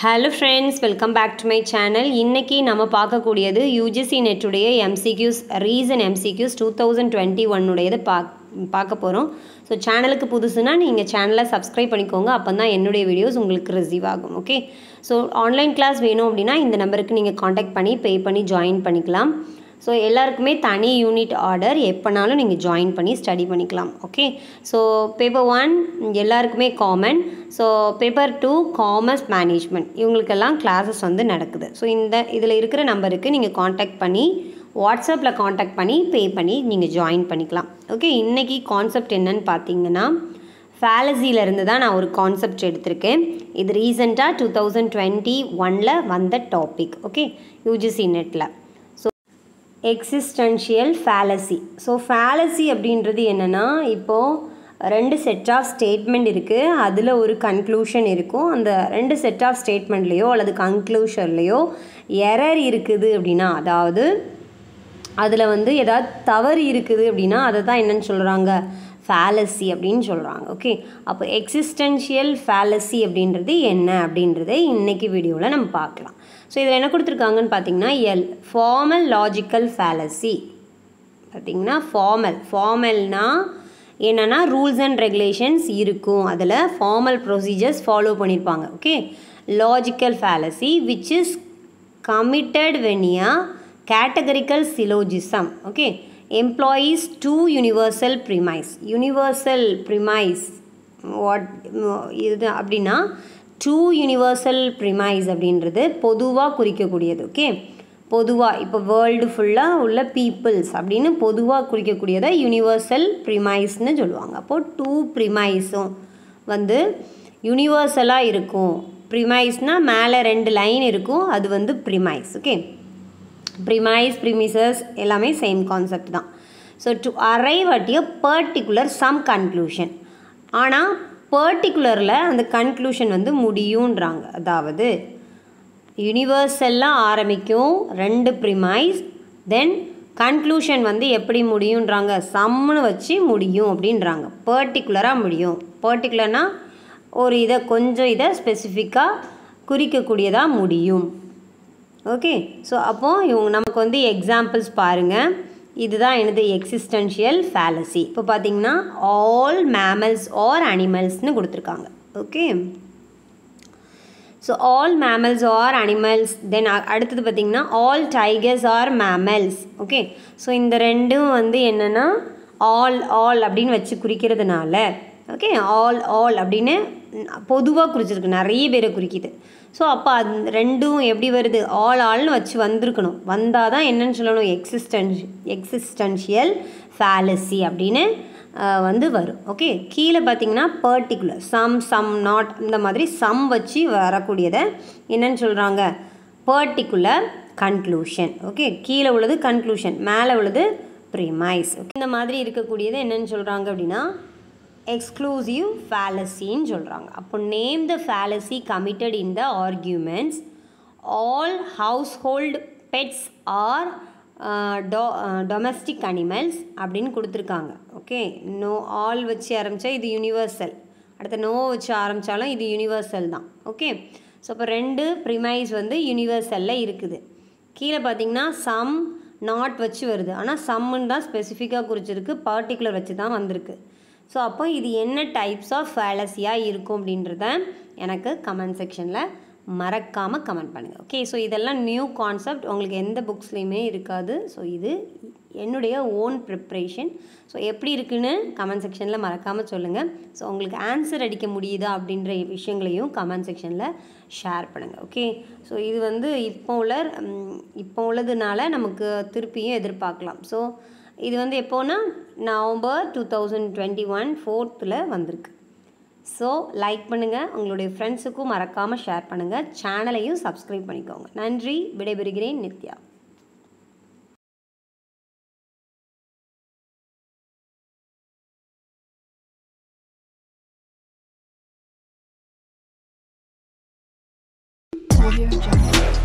Hello friends welcome back to my channel இன்றைக்கி நம்ம பார்க்கக்கூடியது யூஜிசி நெட்டுடைய MCQs reason MCQs two thousand twenty ஒன்னுடையது பாக் பார்க்க போகிறோம் ஸோ சேனலுக்கு புதுசுனா நீங்கள் சேனலை சப்ஸ்கிரைப் பண்ணிக்கோங்க அப்போ தான் என்னுடைய வீடியோஸ் உங்களுக்கு ரிசீவ் ஆகும் ஓகே ஸோ ஆன்லைன் கிளாஸ் வேணும் அப்படின்னா இந்த நம்பருக்கு நீங்கள் காண்டாக்ட் பண்ணி பே பண்ணி ஜாயின் பண்ணிக்கலாம் ஸோ எல்லாருக்குமே தனி யூனிட் ஆர்டர் எப்போனாலும் நீங்கள் ஜாயின் பண்ணி ஸ்டடி பண்ணிக்கலாம் ஓகே ஸோ பேப்பர் ஒன் எல்லாருக்குமே common so paper two commerce management இவங்களுக்கெல்லாம் கிளாஸஸ் வந்து நடக்குது ஸோ இந்த இதில் இருக்கிற நம்பருக்கு நீங்கள் காண்டாக்ட் பண்ணி வாட்ஸ்அப்பில் காண்டாக்ட் பண்ணி பே பண்ணி நீங்கள் ஜாயின் பண்ணிக்கலாம் ஓகே இன்றைக்கி கான்செப்ட் என்னன்னு பார்த்தீங்கன்னா ஃபேலசியிலேருந்து தான் நான் ஒரு கான்செப்ட் எடுத்திருக்கேன் இது ரீசெண்டாக டூ தௌசண்ட் டுவெண்ட்டி ஒனில் வந்த டாபிக் ஓகே யூஜிசி நெட்டில் எக்ஸிஸ்டென்ஷியல் ஃபேலசி ஸோ ஃபேலசி அப்படின்றது என்னென்னா இப்போது ரெண்டு செட் ஆஃப் ஸ்டேட்மெண்ட் இருக்குது அதில் ஒரு கன்க்ளூஷன் இருக்கும் அந்த ரெண்டு செட் ஆஃப் ஸ்டேட்மெண்ட்லேயோ அல்லது கன்க்ளூஷன்லேயோ எரர் இருக்குது அப்படின்னா அதாவது அதில் வந்து ஏதாவது தவறு இருக்குது அப்படின்னா அதை தான் என்னென்னு சொல்கிறாங்க ஃபேலசி அப்படின்னு சொல்கிறாங்க ஓகே அப்போ எக்ஸிஸ்டென்ஷியல் ஃபேலசி அப்படின்றது என்ன அப்படின்றத இன்றைக்கி வீடியோவில் நம்ம பார்க்கலாம் ஸோ இதில் என்ன கொடுத்துருக்காங்கன்னு பார்த்தீங்கன்னா எல் ஃபார்மல் லாஜிக்கல் ஃபேலசி பார்த்திங்கன்னா ஃபார்மல் ஃபார்மல்னா என்னென்னா ரூல்ஸ் அண்ட் ரெகுலேஷன்ஸ் இருக்கும் அதில் ஃபார்மல் ப்ரொசீஜர்ஸ் ஃபாலோ பண்ணியிருப்பாங்க okay logical fallacy which is committed when a categorical syllogism okay employs two universal premise universal premise what இது அப்படின்னா டூ யூனிவர்சல் ப்ரிமைஸ் அப்படின்றது பொதுவாக குறிக்கக்கூடியது ஓகே பொதுவாக இப்போ வேர்ல்டு ஃபுல்லாக உள்ள பீப்புள்ஸ் அப்படின்னு பொதுவாக குறிக்கக்கூடியதை யூனிவர்சல் ப்ரிமைஸ்னு சொல்லுவாங்க அப்போது டூ ப்ரிமைஸும் வந்து யூனிவர்சலாக இருக்கும் ப்ரிமைஸ்னால் மேலே ரெண்டு லைன் இருக்கும் அது வந்து ப்ரிமைஸ் ஓகே ப்ரிமைஸ் ப்ரிமிசஸ் எல்லாமே சேம் கான்செப்ட் தான் so to arrive at a particular some conclusion ஆனால் பர்டிகுலரில் அந்த கன்க்ளூஷன் வந்து முடியுன்றாங்க அதாவது யூனிவர்சல்லாம் ஆரம்பிக்கும் ரெண்டு ப்ரிமைஸ் தென் கன்க்ளூஷன் வந்து எப்படி முடியுன்றாங்க சம்னு வச்சு முடியும் அப்படின்றாங்க பர்டிகுலராக முடியும் பர்டிகுலர்னால் ஒரு இதை கொஞ்சம் இதை ஸ்பெசிஃபிக்காக குறிக்கக்கூடியதாக முடியும் ஓகே ஸோ அப்போது இவங்க நமக்கு வந்து எக்ஸாம்பிள்ஸ் பாருங்கள் இதுதான் எனது எக்ஸிஸ்டென்ஷியல் ஃபேலசி இப்போ பார்த்தீங்கன்னா ஆல் மேமல்ஸ் ஆர் அனிமல்ஸ்னு கொடுத்துருக்காங்க okay so all mammals are animals then அடுத்தது பார்த்திங்கன்னா all tigers are mammals okay so இந்த ரெண்டும் வந்து என்னென்னா ஆல் ஆல் அப்படின்னு வச்சு குறிக்கிறதுனால ஓகே ஆல் ஆல் அப்படின்னு பொதுவாக குறிச்சிருக்கு நிறைய பேரை குறிக்குது ஸோ அப்போ அது ரெண்டும் எப்படி வருது ஆல் ஆல்னு வச்சு வந்திருக்கணும் வந்தால் தான் என்னன்னு சொல்லணும் எக்ஸிஸ்டன்ஷ் எக்ஸிஸ்டன்ஷியல் ஃபேலசி அப்படின்னு வந்து வரும் ஓகே கீழே பார்த்தீங்கன்னா பர்டிகுலர் சம் சம் நாட் இந்த மாதிரி சம் வச்சு வரக்கூடியதை என்னன்னு சொல்கிறாங்க பர்டிகுலர் கன்க்ளூஷன் ஓகே கீழே உள்ளது கன்க்ளூஷன் மேலே உள்ளது ப்ரிமைஸ் இந்த மாதிரி இருக்கக்கூடியது என்னன்னு சொல்கிறாங்க அப்படின்னா எக்ஸ்க்ளூசிவ் ஃபேலசின்னு சொல்கிறாங்க அப்போ name the fallacy committed in the arguments all house hold pets are do domestic animals அப்படின்னு கொடுத்துருக்காங்க ஓகே நோ ஆல் வச்சு ஆரம்பித்தா இது யூனிவர்சல் அடுத்த நோ வச்சு ஆரம்பித்தாலும் இது யூனிவர்சல் தான் ஓகே ஸோ இப்போ ரெண்டு ப்ரிமைஸ் வந்து யூனிவர்சலில் இருக்குது கீழே பார்த்தீங்கன்னா சம் நாட் வச்சு வருது ஆனால் சம்முன்னு தான் ஸ்பெசிஃபிக்காக குறிச்சிருக்கு பர்டிகுலர் வச்சு தான் வந்திருக்கு ஸோ அப்போ இது என்ன டைப்ஸ் ஆஃப் ஃபேலஸியாக இருக்கும் அப்படின்றத எனக்கு கமெண்ட் செக்ஷனில் மறக்காமல் கமெண்ட் பண்ணுங்கள் ஓகே ஸோ இதெல்லாம் நியூ கான்செப்ட் உங்களுக்கு எந்த புக்ஸ்லேயுமே இருக்காது ஸோ இது என்னுடைய ஓன் ப்ரிப்ரேஷன் ஸோ எப்படி இருக்குன்னு கமெண்ட் செக்ஷனில் மறக்காமல் சொல்லுங்கள் ஸோ உங்களுக்கு ஆன்சர் அடிக்க முடியுதா அப்படின்ற விஷயங்களையும் கமெண்ட் செக்ஷனில் ஷேர் பண்ணுங்கள் ஓகே ஸோ இது வந்து இப்போ உள்ள இப்போ உள்ளதுனால நமக்கு திருப்பியும் எதிர்பார்க்கலாம் ஸோ இது வந்து எப்போனா November two thousand twenty one ஃபோர்த்தில் வந்திருக்கு ஸோ லைக் பண்ணுங்கள் உங்களுடைய ஃப்ரெண்ட்ஸுக்கும் மறக்காமல் ஷேர் பண்ணுங்கள் சேனலையும் சப்ஸ்கிரைப் பண்ணிக்கோங்க நன்றி விடைபெறுகிறேன் நித்யா Audio Jungle.